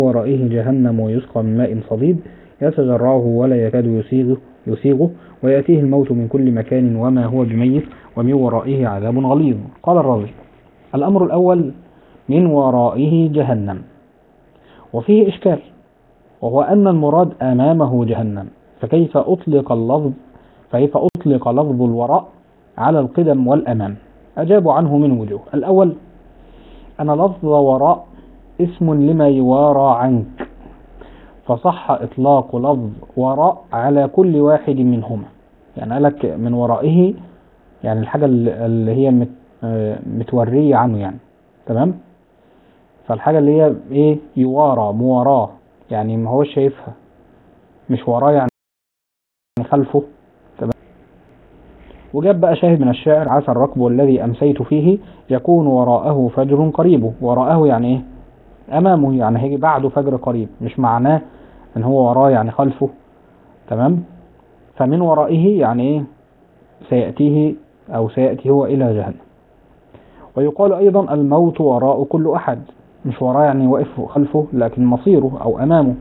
ورائه جهنم ويسقى من ماء صديد يتجرعه ولا يكاد يسيغه, يسيغه ويأتيه الموت من كل مكان وما هو بميت ومن ورائه عذاب غليظ قال الرازي الأمر الأول من ورائه جهنم وفيه إشكال وهو أن المراد أمامه جهنم فكيف أطلق اللفظ فكيف أطلق لفظ الوراء على القدم والأمام أجابوا عنه من وجوه الأول أن لفظ وراء اسم لما يوارى عنك فصح إطلاق لفظ وراء على كل واحد منهما يعني قالك من ورائه يعني الحاجة اللي هي مت متورية عنه يعني تمام فالحاجة اللي هي ايه يوارى مواراه يعني ما هوش شايفها مش وراه يعني خلفه تمام وجاب بقى شاهد من الشعر عسى الركب الذي أمسيت فيه يكون وراءه فجر قريب وراءه يعني ايه أمامه يعني هيجي بعده فجر قريب مش معناه ان هو وراه يعني خلفه تمام فمن ورائه يعني ايه سيأتيه أو سيأتي هو إلى جهنم ويقال أيضا الموت وراء كل أحد مش وراه يعني واقف خلفه لكن مصيره أو أمامه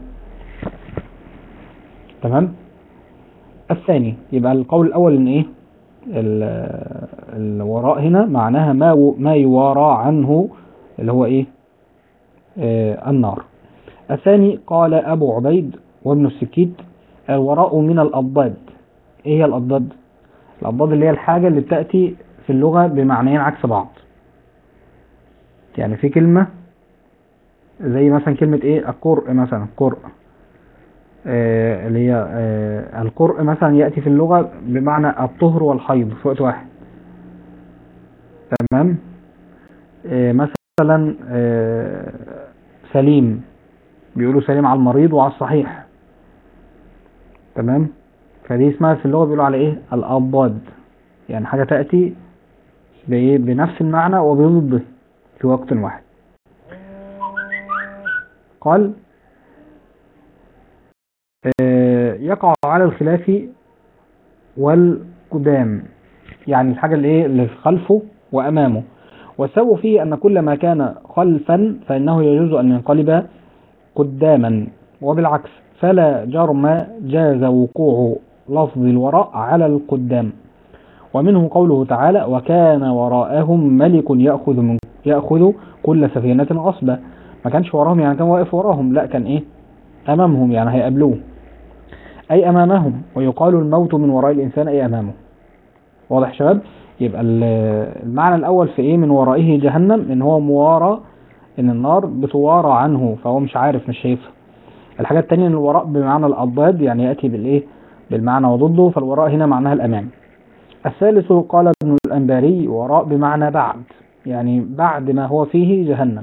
تمام الثاني يبقى القول الأول إن إيه الوراء هنا معناها ما ما يوارى عنه اللي هو إيه آه النار الثاني قال أبو عبيد وابن السكيت الوراء من الأضداد إيه هي الأضداد الأضداد اللي هي الحاجة اللي بتأتي في اللغة بمعنيين عكس بعض يعني في كلمة زي مثلا كلمة ايه القرء مثلا قرء آه اللي هي آه القرء مثلا يأتي في اللغة بمعنى الطهر والحيض في وقت واحد تمام آه مثلا آه سليم بيقولوا سليم على المريض وعلى الصحيح تمام فدي اسمها في اللغة بيقولوا على ايه الأضداد يعني حاجة تأتي بنفس المعنى وبضده في وقت واحد قال يقع على الخلاف والقدام يعني الحاجة اللي ايه اللي خلفه وأمامه والسبب فيه أن كل ما كان خلفا فإنه يجوز أن ينقلب قداما وبالعكس فلا جرم جاز وقوع لفظ الوراء على القدام ومنه قوله تعالى وكان وراءهم ملك يأخذ من يأخذ كل سفينة غصبا ما كانش وراهم يعني كان واقف وراهم لا كان ايه امامهم يعني هيقابلوه اي امامهم ويقال الموت من وراء الانسان اي امامه واضح شباب يبقى المعنى الاول في ايه من ورائه جهنم ان هو موارى ان النار بتوارى عنه فهو مش عارف مش شايفها الحاجة التانية ان الوراء بمعنى الاضداد يعني يأتي بالايه بالمعنى وضده فالوراء هنا معناها الامام الثالث قال ابن الانباري وراء بمعنى بعد يعني بعد ما هو فيه جهنم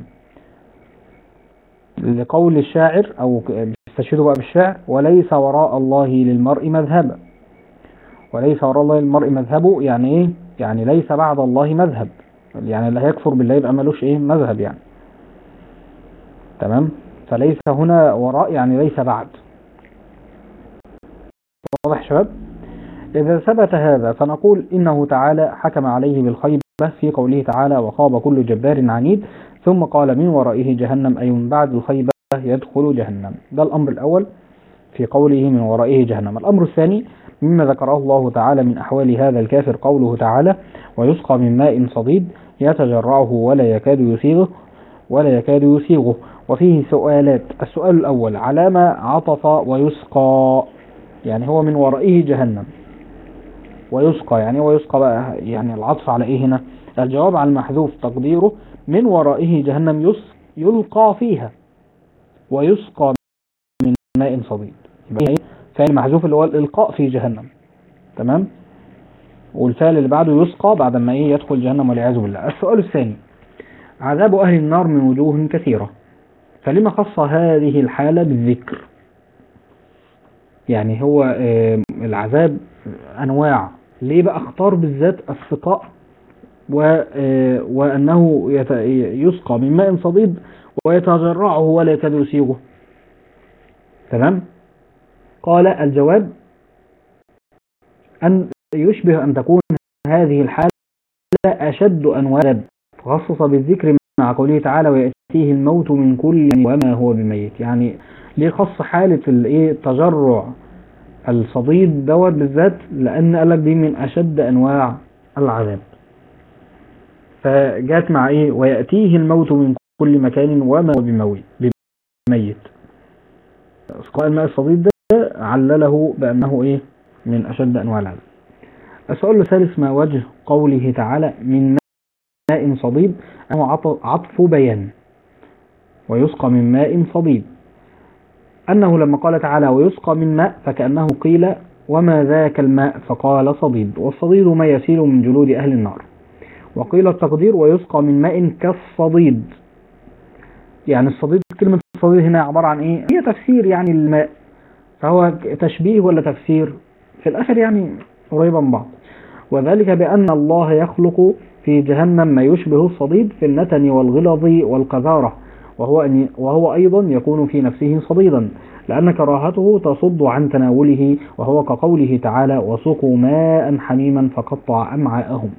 لقول الشاعر او بيستشهدوا بقى بالشعر وليس وراء الله للمرء مذهبا وليس وراء الله للمرء مذهبه يعني ايه يعني ليس بعد الله مذهب يعني اللي هيكفر بالله يبقى ملوش ايه مذهب يعني تمام فليس هنا وراء يعني ليس بعد واضح شباب إذا ثبت هذا فنقول إنه تعالى حكم عليه بالخيبة في قوله تعالى وخاب كل جبار عنيد ثم قال من ورائه جهنم أي من بعد الخيبة يدخل جهنم ده الأمر الأول في قوله من ورائه جهنم الأمر الثاني مما ذكره الله تعالى من أحوال هذا الكافر قوله تعالى ويسقى من ماء صديد يتجرعه ولا يكاد يسيغه ولا يكاد يسيغه وفيه سؤالات السؤال الأول على ما عطف ويسقى يعني هو من ورائه جهنم ويسقى يعني ويسقى بقى يعني العطف على ايه هنا الجواب على المحذوف تقديره من ورائه جهنم يس يلقى فيها ويسقى من ماء صديد يبقى ايه فعل محذوف اللي هو الالقاء في جهنم تمام والفعل اللي بعده يسقى بعد ما ايه يدخل جهنم والعياذ بالله السؤال الثاني عذاب اهل النار من وجوه كثيرة فلما خص هذه الحالة بالذكر يعني هو آه العذاب انواع ليه بقى اختار بالذات السقاء و آه وانه يسقى من ماء صديد ويتجرعه ولا يكاد يسيغه تمام قال الجواب ان يشبه ان تكون هذه الحالة اشد انواع تخصص بالذكر مع قوله تعالى ويأتيه الموت من كل وما هو بميت يعني ليه خص حالة الايه تجرع الصديد دوت بالذات لأن قال لك دي من أشد أنواع العذاب فجات مع ايه ويأتيه الموت من كل مكان وما هو بموت بميت سقاء الماء الصديد ده علله بأنه ايه من أشد أنواع العذاب السؤال الثالث ما وجه قوله تعالى من ماء صديد أنه عطف بيان ويسقى من ماء صديد أنه لما قال تعالى ويسقى من ماء فكأنه قيل وما ذاك الماء فقال صديد والصديد ما يسيل من جلود أهل النار وقيل التقدير ويسقى من ماء كالصديد يعني الصديد كلمة الصديد هنا عبارة عن ايه هي تفسير يعني الماء فهو تشبيه ولا تفسير في الآخر يعني قريبا من بعض وذلك بأن الله يخلق في جهنم ما يشبه الصديد في النتن والغلظ والقذارة وهو, أن وهو أيضا يكون في نفسه صديدا لأن كراهته تصد عن تناوله وهو كقوله تعالى وسقوا ماء حميما فقطع أمعاءهم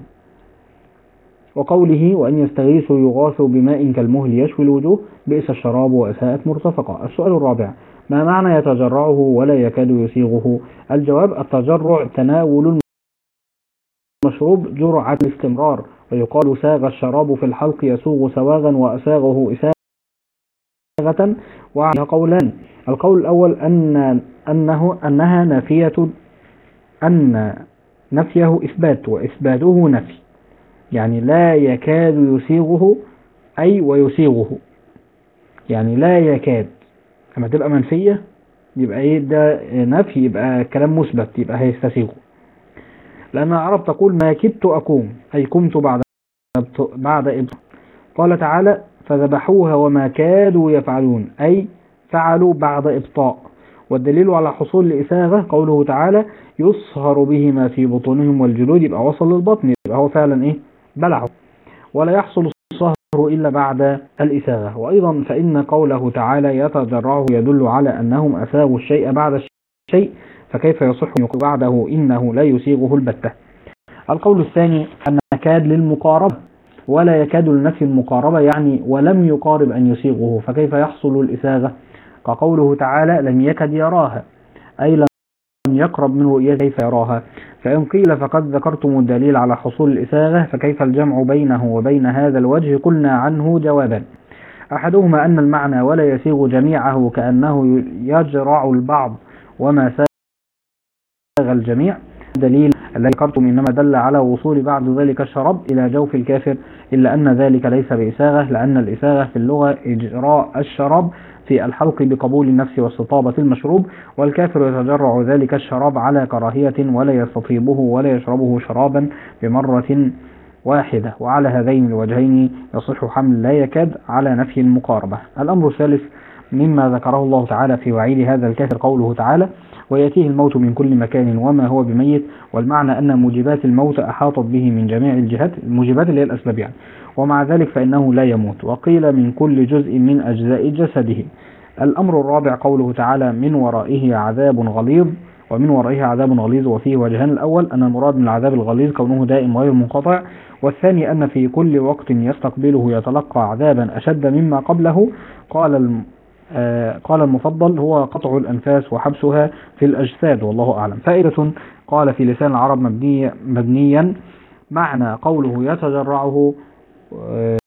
وقوله وأن يستغيثوا يغاثوا بماء كالمهل يشوي الوجوه بئس الشراب وأساءت مرتفقة السؤال الرابع ما معنى يتجرعه ولا يكاد يسيغه الجواب التجرع تناول المشروب جرعة الاستمرار ويقال ساغ الشراب في الحلق يسوغ سواغا وأساغه إساغة وعليها قولان القول الأول أن أنه أنها نافية أن نفيه إثبات وإثباته نفي يعني لا يكاد يسيغه أي ويسيغه يعني لا يكاد لما تبقى منفية يبقى ايه ده نفي يبقى كلام مثبت يبقى هيستسيغه لأن العرب تقول ما كدت أقوم أي قمت بعد بعد إبطاء قال تعالى فذبحوها وما كادوا يفعلون أي فعلوا بعد إبطاء والدليل على حصول الإساغة قوله تعالى يصهر به ما في بطونهم والجلود يبقى وصل للبطن يبقى هو فعلا إيه بلعه ولا يحصل الصهر إلا بعد الإساغة وأيضا فإن قوله تعالى يتجرعه يدل على أنهم أساغوا الشيء بعد الشيء فكيف يصح بعده إنه لا يسيغه البتة القول الثاني أن كاد للمقاربة ولا يكاد لنفي المقاربة يعني ولم يقارب أن يسيغه فكيف يحصل الإساغة كقوله تعالى لم يكد يراها أي لم يقرب من رؤية كيف يراها فإن قيل فقد ذكرتم الدليل على حصول الإساغة فكيف الجمع بينه وبين هذا الوجه قلنا عنه جوابا أحدهما أن المعنى ولا يسيغ جميعه كأنه يجرع البعض وما ساغ الجميع دليل الذي ذكرتم إنما دل على وصول بعد ذلك الشراب إلى جوف الكافر إلا أن ذلك ليس بإساغة لأن الإساغة في اللغة إجراء الشراب في الحلق بقبول النفس واستطابة المشروب والكافر يتجرع ذلك الشراب على كراهية ولا يستطيبه ولا يشربه شرابا بمرة واحدة وعلى هذين الوجهين يصح حمل لا يكاد على نفي المقاربة الأمر الثالث مما ذكره الله تعالى في وعيد هذا الكافر قوله تعالى ويأتيه الموت من كل مكان وما هو بميت والمعنى أن موجبات الموت أحاطت به من جميع الجهات الموجبات اللي هي الأسباب يعني ومع ذلك فإنه لا يموت وقيل من كل جزء من أجزاء جسده الأمر الرابع قوله تعالى من ورائه عذاب غليظ ومن ورائه عذاب غليظ وفيه وجهان الأول أن المراد من العذاب الغليظ كونه دائم غير منقطع والثاني أن في كل وقت يستقبله يتلقى عذابا أشد مما قبله قال آه قال المفضل هو قطع الأنفاس وحبسها في الأجساد والله أعلم فائدة قال في لسان العرب مبني مبنيا معنى قوله يتجرعه آه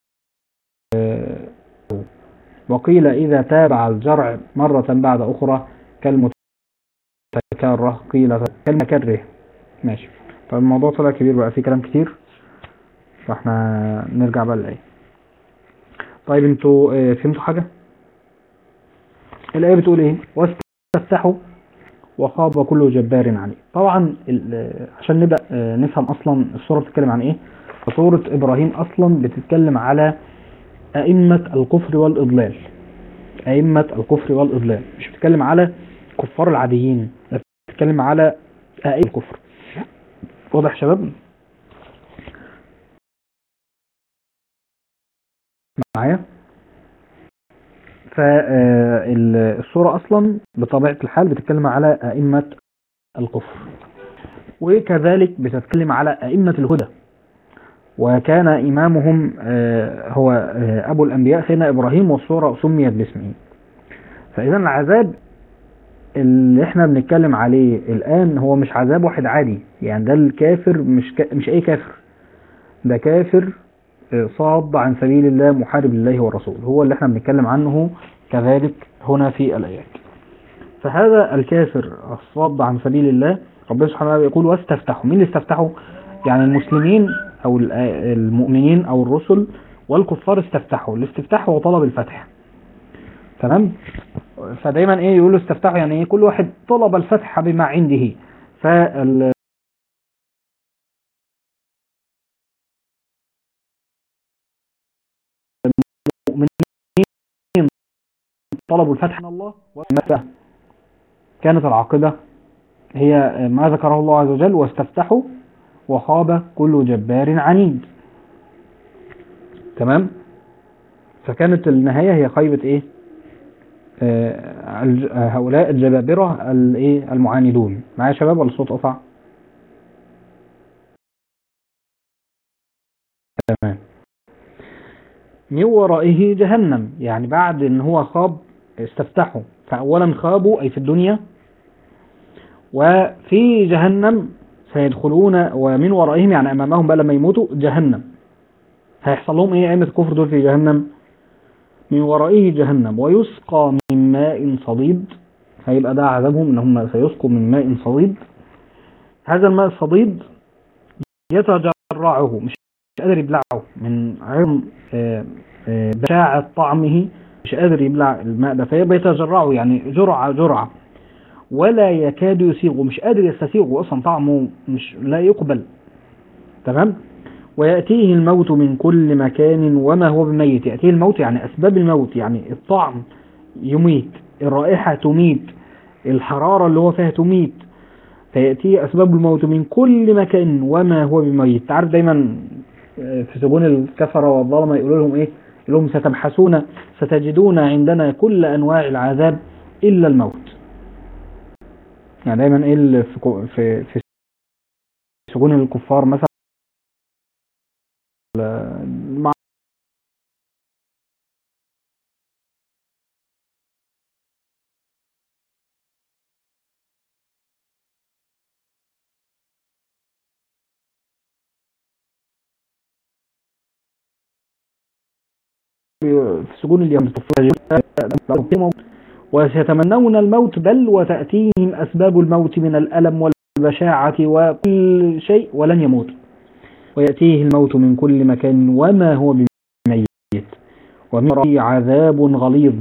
وقيل إذا تابع الجرع مرة بعد أخرى كالمتكرر قيل كالمكره ماشي فالموضوع طلع كبير بقى فيه كلام كتير فاحنا نرجع بقى للآية طيب انتوا فهمتوا حاجة الآية بتقول ايه واستفتحوا وخاب كل جبار عنيد طبعا عشان نبدأ نفهم اصلا الصورة بتتكلم عن ايه فصورة ابراهيم اصلا بتتكلم على أئمة الكفر والإضلال أئمة الكفر والإضلال مش بتتكلم على كفار العاديين بتتكلم على أئمة الكفر واضح شباب معايا فالصورة أصلا بطبيعة الحال بتتكلم على أئمة الكفر وكذلك بتتكلم على أئمة الهدى وكان إمامهم آه، هو آه، أبو الأنبياء سيدنا إبراهيم والصورة سميت باسمه فإذا العذاب اللي احنا بنتكلم عليه الآن هو مش عذاب واحد عادي يعني ده الكافر مش ك... مش أي كافر ده كافر آه، صاد عن سبيل الله محارب لله والرسول هو اللي احنا بنتكلم عنه كذلك هنا في الآيات فهذا الكافر الصاد عن سبيل الله ربنا سبحانه وتعالى يقول واستفتحوا مين اللي استفتحوا يعني المسلمين او ال- المؤمنين او الرسل والكفار استفتحوا الاستفتاح هو طلب الفتح تمام فدايما ايه يقولوا استفتحوا يعني ايه كل واحد طلب الفتح بما عنده فال المؤمنين طلبوا الفتح من الله ومتى كانت العاقبة هي ما ذكره الله عز وجل واستفتحوا وخاب كل جبار عنيد تمام فكانت النهاية هي خيبة ايه آه الج- آه، هؤلاء الجبابرة الايه المعاندون معايا يا شباب ولا الصوت قطع تمام من ورائه جهنم يعني بعد ان هو خاب استفتحوا فاولا خابوا اي في الدنيا وفي جهنم سيدخلون ومن ورائهم يعني امامهم بقى لما يموتوا جهنم هيحصل لهم ايه ائمه الكفر دول في جهنم من ورائه جهنم ويسقى من ماء صديد هيبقى ده عذابهم ان هم سيسقوا من ماء صديد هذا الماء الصديد يتجرعه مش قادر يبلعه من عظم آه، آه، بشاعة طعمه مش قادر يبلع الماء ده فيبقى يتجرعه يعني جرعة جرعة ولا يكاد يسيغه مش قادر يستسيغه اصلا طعمه مش لا يقبل تمام ويأتيه الموت من كل مكان وما هو بميت يأتيه الموت يعني أسباب الموت يعني الطعم يميت الرائحة تميت الحرارة اللي هو فيها تميت فيأتيه أسباب الموت من كل مكان وما هو بميت تعرف دايما آه، في سجون الكفرة والظلمة يقولوا لهم إيه يقولوا لهم ستبحثون ستجدون عندنا كل أنواع العذاب إلا الموت يعني دايما ايه اللي في كو- في في سجون الكفار مثلا مع في سجون اليمن وسيتمنون الموت بل وتأتيهم أسباب الموت من الألم والبشاعة وكل شيء ولن يموت ويأتيه الموت من كل مكان وما هو بميت ومن ورائه عذاب غليظ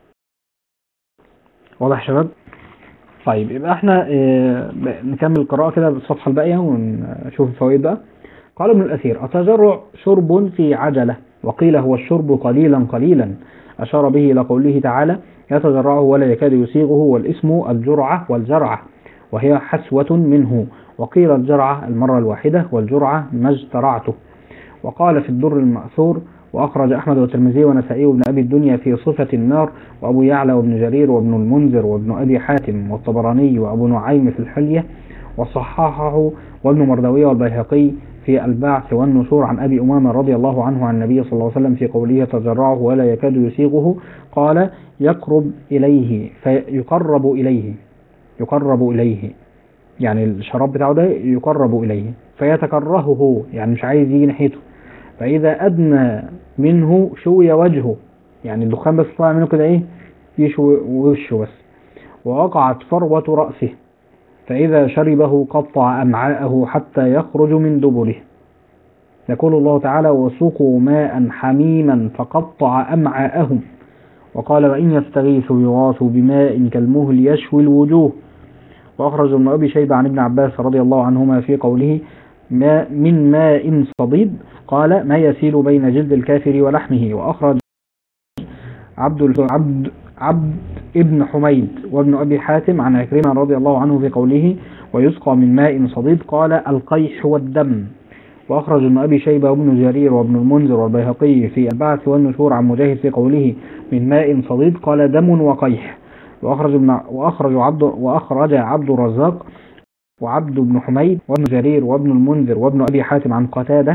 واضح يا شباب طيب يبقى احنا اه نكمل القراءة كده بالصفحة الباقية ونشوف الفوائد بقى قال ابن الأثير التجرع شرب في عجلة وقيل هو الشرب قليلا قليلا أشار به إلى قوله تعالى يتجرعه ولا يكاد يسيغه والاسم الجرعة والجرعة وهي حسوة منه وقيل الجرعة المرة الواحدة والجرعة ما اجترعته وقال في الدر المأثور وأخرج أحمد والترمذي ونسائي وابن أبي الدنيا في صفة النار وأبو يعلى وابن جرير وابن المنذر وابن أبي حاتم والطبراني وأبو نعيم في الحلية وصححه وابن مردويه والبيهقي في البعث والنشور عن أبي أمامة رضي الله عنه عن النبي صلى الله عليه وسلم في قوله تجرعه ولا يكاد يسيغه قال يقرب إليه فيقرب إليه يقرب إليه يعني الشراب بتاعه ده يقرب إليه فيتكرهه يعني مش عايز يجي ناحيته فإذا أدنى منه شوي وجهه يعني الدخان بس طلع منه كده إيه يشوي وشه بس ووقعت فروة رأسه فإذا شربه قطع أمعاءه حتى يخرج من دبره يقول الله تعالى وسقوا ماء حميما فقطع أمعاءهم وقال وإن يستغيثوا يغاثوا بماء كالمهل يشوي الوجوه وأخرج ابن أبي شيبة عن ابن عباس رضي الله عنهما في قوله ما من ماء صديد قال ما يسيل بين جلد الكافر ولحمه وأخرج عبد عبد عبد ابن حميد وابن أبي حاتم عن عكرمة رضي الله عنه في قوله ويسقى من ماء صديد قال القيح والدم وأخرج ابن أبي شيبة وابن جرير وابن المنذر والبيهقي في البعث والنشور عن مجاهد في قوله من ماء صديد قال دم وقيح وأخرج ابن وأخرج عبد وأخرج عبد الرزاق وعبد بن حميد وابن جرير وابن المنذر وابن أبي حاتم عن قتادة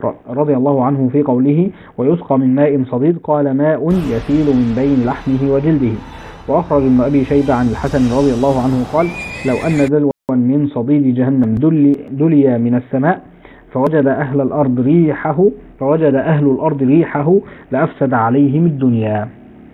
ر- رضي الله عنه في قوله ويسقى من ماء صديد قال ماء يسيل من بين لحمه وجلده وأخرج ابن أبي شيبة عن الحسن رضي الله عنه قال لو أن دلوا من صديد جهنم دلي, دلي من السماء فوجد أهل الأرض ريحه فوجد أهل الأرض ريحه لأفسد عليهم الدنيا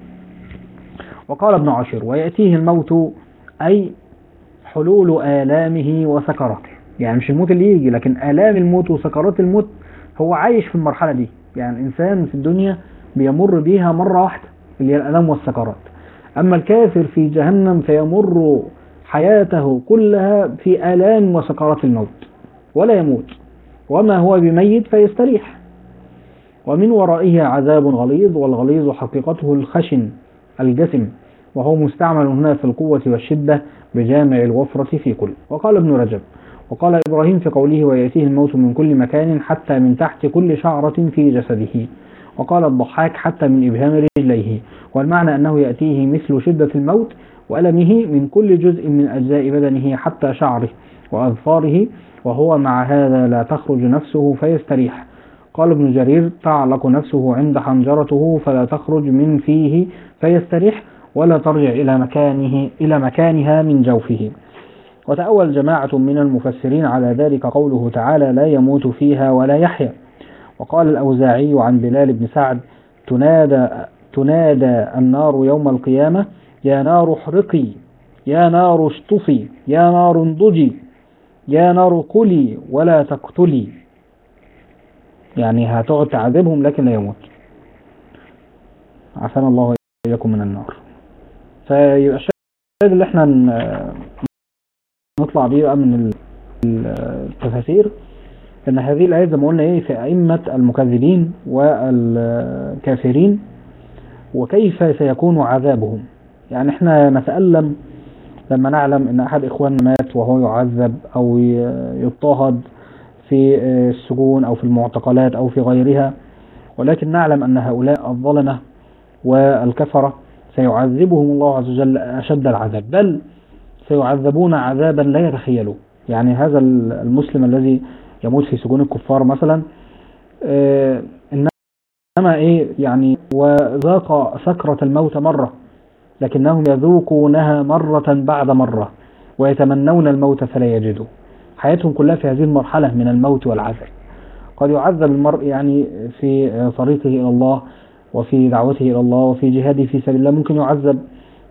وقال ابن عاشر ويأتيه الموت أي حلول آلامه وسكراته يعني مش الموت اللي يجي لكن آلام الموت وسكرات الموت هو عايش في المرحلة دي يعني الإنسان في الدنيا بيمر بيها مرة واحدة اللي هي الآلام والسكرات أما الكافر في جهنم فيمر حياته كلها في آلام وسكرات الموت ولا يموت وما هو بميت فيستريح ومن ورائه عذاب غليظ والغليظ حقيقته الخشن الجسم وهو مستعمل هنا في القوة والشدة بجامع الوفرة في كل وقال ابن رجب وقال إبراهيم في قوله ويأتيه الموت من كل مكان حتى من تحت كل شعرة في جسده وقال الضحاك حتى من إبهام رجليه والمعنى أنه يأتيه مثل شدة الموت وألمه من كل جزء من أجزاء بدنه حتى شعره وأظفاره وهو مع هذا لا تخرج نفسه فيستريح قال ابن جرير تعلق نفسه عند حنجرته فلا تخرج من فيه فيستريح ولا ترجع إلى مكانه إلى مكانها من جوفه وتأول جماعة من المفسرين على ذلك قوله تعالى لا يموت فيها ولا يحيا وقال الأوزاعي عن بلال بن سعد تنادى تنادى النار يوم القيامة يا نار احرقي يا نار اشطفي يا نار انضجي يا نار كلي ولا تقتلي يعني هتقعد تعذبهم لكن لا يموت عافانا الله وإياكم من النار فيبقى الشاهد اللي احنا ن- نطلع بيه بقى من ال- ال- التفاسير ان هذه الآية زي ما قلنا ايه في أئمة المكذبين والكافرين وكيف سيكون عذابهم يعني احنا نتألم لما نعلم ان احد اخواننا مات وهو يعذب او ي- يضطهد في السجون او في المعتقلات او في غيرها ولكن نعلم ان هؤلاء الظلمة والكفرة سيعذبهم الله عز وجل اشد العذاب بل سيعذبون عذابا لا يتخيلوه يعني هذا المسلم الذي يموت في سجون الكفار مثلا آه، انما ايه يعني وذاق سكرة الموت مرة لكنهم يذوقونها مرة بعد مرة ويتمنون الموت فلا يجدوا حياتهم كلها في هذه المرحلة من الموت والعذاب قد يعذب المرء يعني في طريقه إلى الله وفي دعوته إلى الله وفي جهاده في سبيل الله ممكن يعذب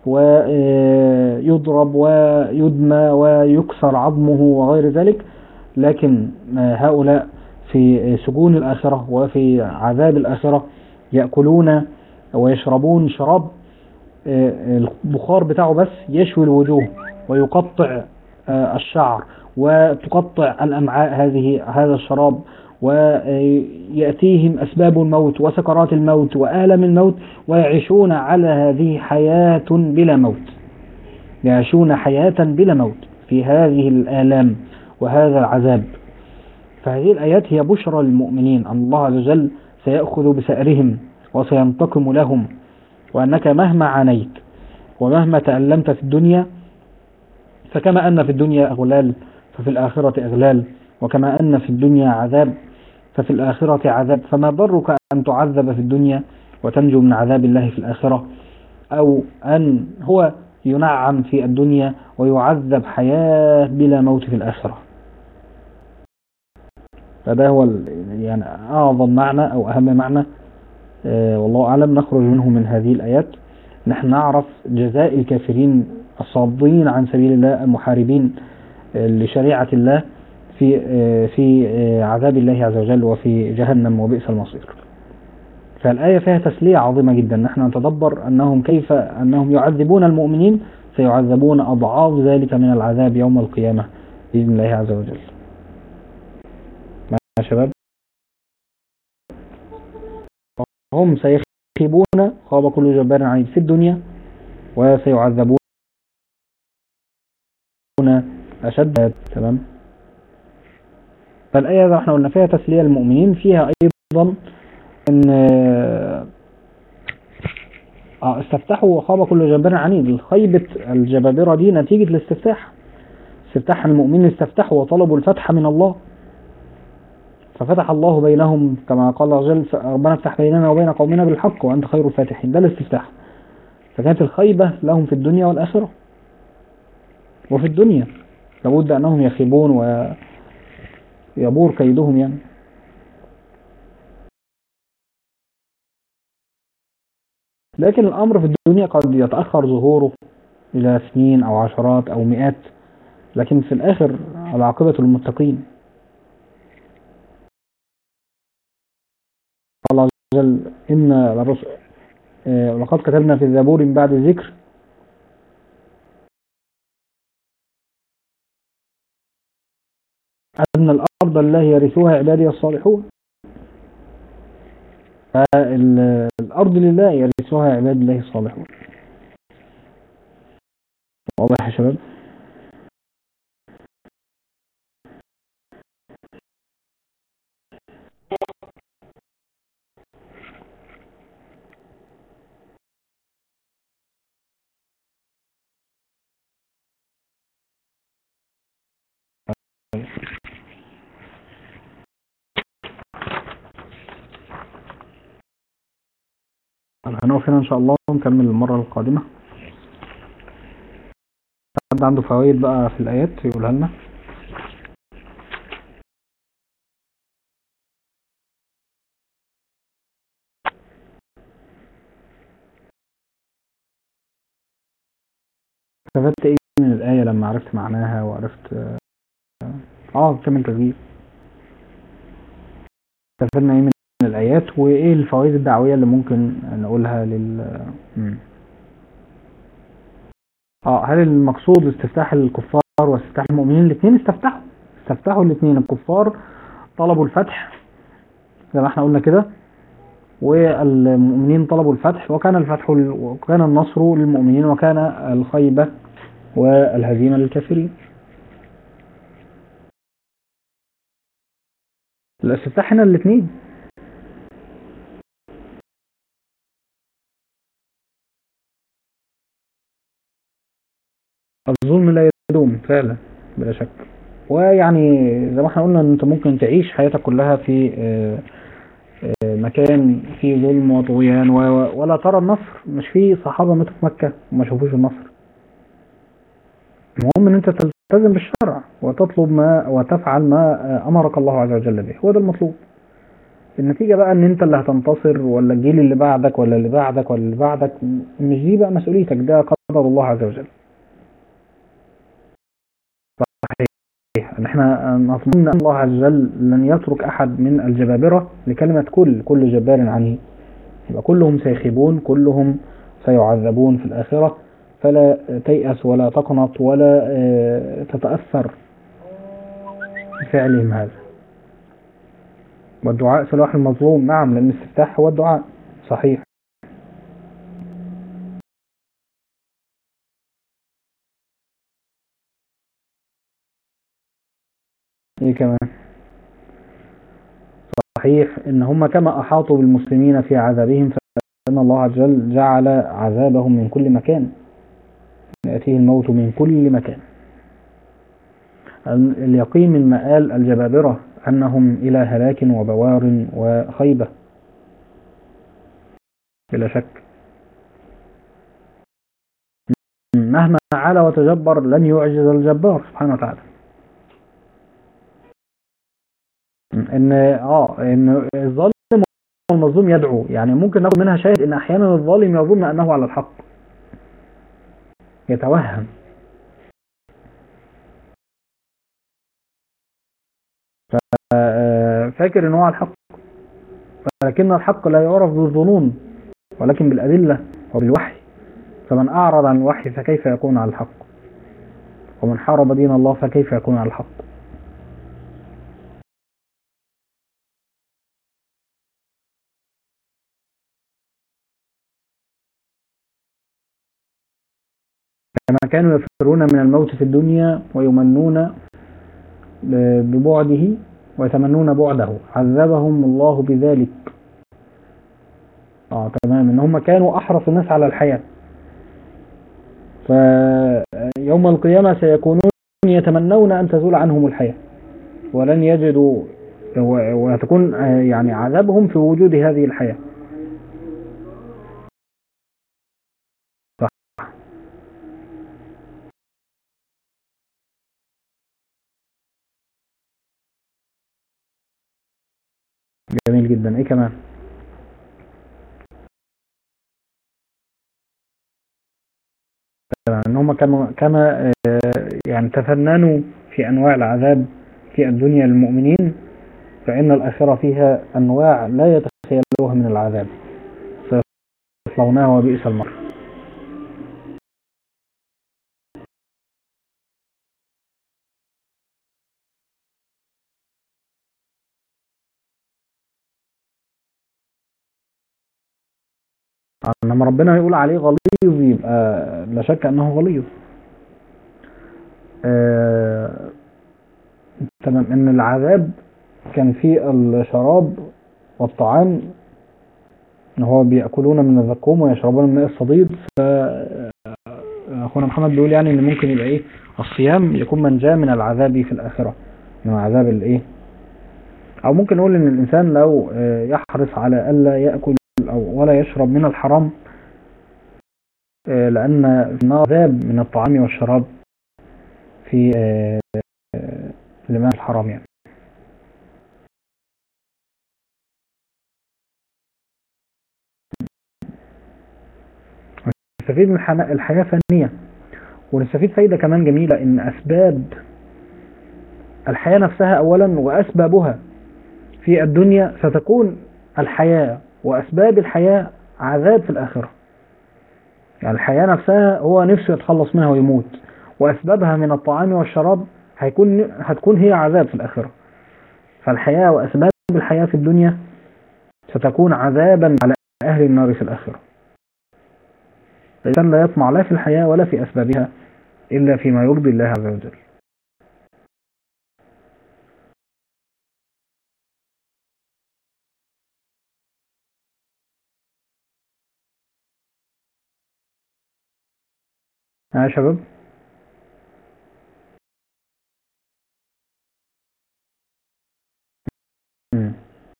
ويضرب ويدمى ويكسر عظمه وغير ذلك لكن هؤلاء في سجون الآخرة وفي عذاب الآخرة يأكلون ويشربون شراب البخار بتاعه بس يشوي الوجوه ويقطع الشعر وتقطع الأمعاء هذه هذا الشراب ويأتيهم أسباب الموت وسكرات الموت وآلم الموت ويعيشون على هذه حياة بلا موت يعيشون حياة بلا موت في هذه الآلام وهذا العذاب فهذه الآيات هي بشرى للمؤمنين أن الله عز وجل سيأخذ بسأرهم وسينتقم لهم وأنك مهما عانيت ومهما تألمت في الدنيا فكما أن في الدنيا أغلال ففي الآخرة أغلال وكما أن في الدنيا عذاب ففي الآخرة عذاب فما ضرك أن تعذب في الدنيا وتنجو من عذاب الله في الآخرة أو أن هو ينعم في الدنيا ويعذب حياة بلا موت في الآخرة فده هو يعني أعظم معنى أو أهم معنى آه والله أعلم نخرج منه من هذه الآيات نحن نعرف جزاء الكافرين الصادين عن سبيل الله المحاربين آه لشريعة الله في آه في عذاب الله عز وجل وفي جهنم وبئس المصير فالآية فيها تسلية عظيمة جدا نحن نتدبر أنهم كيف أنهم يعذبون المؤمنين سيعذبون أضعاف ذلك من العذاب يوم القيامة بإذن الله عز وجل يا شباب هم سيخيبون خاب كل جبار عنيد في الدنيا وسيعذبون أشد تمام فالآية اللي احنا قلنا فيها تسلية للمؤمنين فيها أيضا أن اه استفتحوا وخاب كل جبار عنيد خيبة الجبابرة دي نتيجة الاستفتاح استفتاح المؤمنين استفتحوا وطلبوا الفتح من الله ففتح الله بينهم كما قال الله عز وجل ربنا افتح بيننا وبين قومنا بالحق وأنت خير الفاتحين ده الاستفتاح فكانت الخيبة لهم في الدنيا والآخرة وفي الدنيا لابد أنهم يخيبون ويبور كيدهم يعني لكن الأمر في الدنيا قد يتأخر ظهوره إلى سنين أو عشرات أو مئات لكن في الآخر العاقبة للمتقين قال الله عز وجل إن الرسل آه، ولقد كتبنا في الزبور من بعد الذكر أن الأرض الله يرثوها عبادي الصالحون فالأرض لله يرثوها عباد الله الصالحون واضح يا شباب هنقف هنا ان شاء الله ونكمل المرة القادمة حد عنده فوائد بقى في الآيات يقولها لنا استفدت ايه من الآية لما عرفت معناها وعرفت اه كمل تسجيل استفدنا ايه من الآيات وايه الفوائد الدعوية اللي ممكن نقولها لل مم. اه هل المقصود استفتاح الكفار واستفتاح المؤمنين الاثنين استفتحوا استفتحوا الاثنين الكفار طلبوا الفتح زي ما احنا قلنا كده والمؤمنين طلبوا الفتح وكان الفتح وكان النصر للمؤمنين وكان الخيبة والهزيمة للكافرين الاستفتاح هنا الاثنين الظلم لا يدوم فعلا بلا شك ويعني زي ما احنا قلنا ان انت ممكن تعيش حياتك كلها في آه، آه، مكان فيه ظلم وطغيان و- ولا ترى النصر مش في صحابة ماتوا في مكة وما شافوش النصر المهم ان انت تلتزم بالشرع وتطلب ما وتفعل ما آه، امرك الله عز وجل به هو ده المطلوب النتيجة بقى ان انت اللي هتنتصر ولا الجيل اللي بعدك ولا اللي بعدك ولا اللي بعدك مش دي بقى مسؤوليتك ده قدر الله عز وجل ان احنا نظن ان الله عز وجل لن يترك احد من الجبابرة لكلمة كل كل جبار عنه يبقى كلهم سيخيبون كلهم سيعذبون في الآخرة فلا تيأس ولا تقنط ولا آه، تتأثر بفعلهم هذا والدعاء سلاح المظلوم نعم لأن الاستفتاح هو الدعاء صحيح ايه كمان صحيح ان هم كما احاطوا بالمسلمين في عذابهم فان الله عز وجل جعل عذابهم من كل مكان يأتيه الموت من كل مكان اليقين من مآل الجبابرة أنهم إلى هلاك وبوار وخيبة بلا شك مهما علا وتجبر لن يعجز الجبار سبحانه وتعالى ان اه ان الظالم والمظلوم يدعو يعني ممكن ناخد منها شاهد ان احيانا الظالم يظن انه على الحق يتوهم ف- فاكر ان هو على الحق ولكن الحق لا يعرف بالظنون ولكن بالأدلة وبالوحي فمن أعرض عن الوحي فكيف يكون على الحق ومن حارب دين الله فكيف يكون على الحق كما كانوا يفرون من الموت في الدنيا ويمنون ببعده ويتمنون بعده عذبهم الله بذلك اه تمام ان هم كانوا احرص الناس على الحياة فيوم القيامة سيكونون يتمنون ان تزول عنهم الحياة ولن يجدوا و- وهتكون آه، يعني عذابهم في وجود هذه الحياة صح جميل جدا ايه كمان تمام ان هم كانوا كما آه، يعني تفننوا في انواع العذاب في الدنيا للمؤمنين فان الاخره فيها انواع لا يتخيلوها من العذاب سيصلونها وبئس المصير لما ربنا يقول عليه غليظ يبقى لا شك انه غليظ آه، تمام ان العذاب كان في الشراب والطعام ان هو بياكلون من الزقوم ويشربون من ماء الصديد ف آه، اخونا محمد بيقول يعني ان ممكن يبقى ايه الصيام يكون منجاه من العذاب في الاخره من عذاب الايه او ممكن نقول ان الانسان لو آه، يحرص على الا ياكل او ولا يشرب من الحرام آه، لان النار عذاب من الطعام والشراب في آه، آه، لماء الحرام يعني نستفيد من الحنا- الحياة فنية ونستفيد فايدة كمان جميلة ان اسباب الحياة نفسها اولا واسبابها في الدنيا ستكون الحياة واسباب الحياة عذاب في الاخرة يعني الحياة نفسها هو نفسه يتخلص منها ويموت واسبابها من الطعام والشراب هيكون هتكون هي عذاب في الاخرة فالحياة واسباب الحياة في الدنيا ستكون عذابا على اهل النار في الاخرة الإنسان لا يطمع لا في الحياة ولا في أسبابها إلا فيما يرضي الله عز وجل ها يا شباب مم.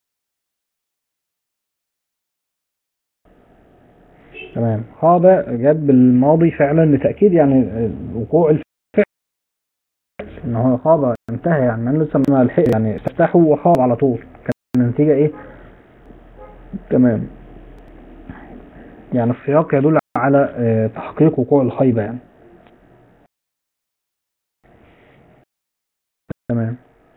تمام خاض جت بالماضي فعلا لتأكيد يعني آه، وقوع الفعل ان هو خاض انتهى يعني انا لسه ما لحق يعني استفتحوا وخاض على طول كانت النتيجة ايه تمام يعني السياق يدل على آه، تحقيق وقوع الخيبة يعني تمام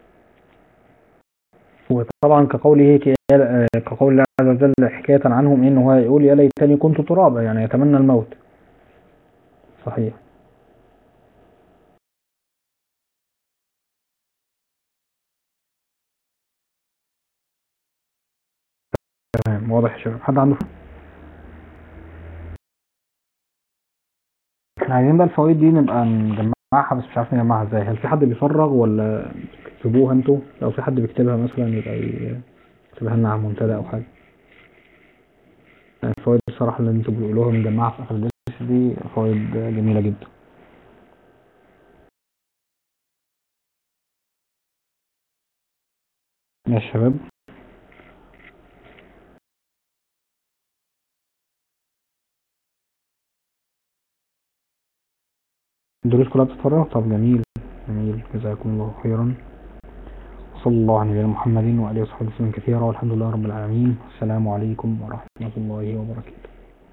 وطبعا كقوله ك- آه، كقول الله عز وجل حكاية عنهم انه هو يقول يا ليتني كنت ترابا يعني يتمنى الموت صحيح تمام واضح يا شباب حد عنده احنا عايزين بقى الفوائد دي نبقى نجمعها بس مش عارف نجمعها ازاي هل في حد بيفرغ ولا تكتبوها انتوا لو في حد بيكتبها مثلا يبقى ي- يكتبها لنا على المنتدى او حاجة الفوائد الصراحة اللي انتوا بتقولوها مجمعها في اخر الدرس دي فوائد جميلة جدا يا شباب الدروس كلها بتتفرغ طب جميل جميل جزاكم الله خيرا وصلى الله على نبينا محمد وآله وصحبه وسلم كثيرا والحمد لله رب العالمين السلام عليكم ورحمة الله وبركاته